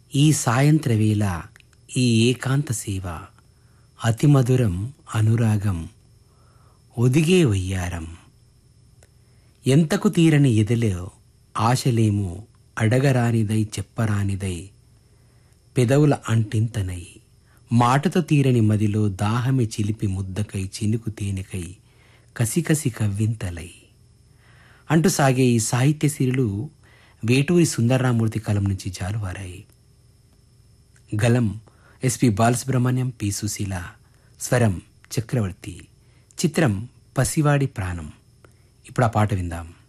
ఈ సాయంత్ర వేళ ఈ ఏకాంత సేవ అతిమధురం అనురాగం ఒదిగే వయ్యారం ఎంతకు తీరని ఎదలో ఆశలేమో అడగరానిదై చెప్పరానిదై పెదవుల అంటింతనై మాటతో తీరని మదిలో దాహమి చిలిపి ముద్దకై చినుకు తేనెకై కసికసి కవ్వింతలై అంటూ సాగే ఈ సాహిత్య సిరులు వేటూరి సుందరరామూర్తి కలం నుంచి జాలువారాయి గలం ఎస్పి బాలసుబ్రహ్మణ్యం పి సుశీల స్వరం చక్రవర్తి చిత్రం పసివాడి ప్రాణం ఇప్పుడు ఆ పాట విందాం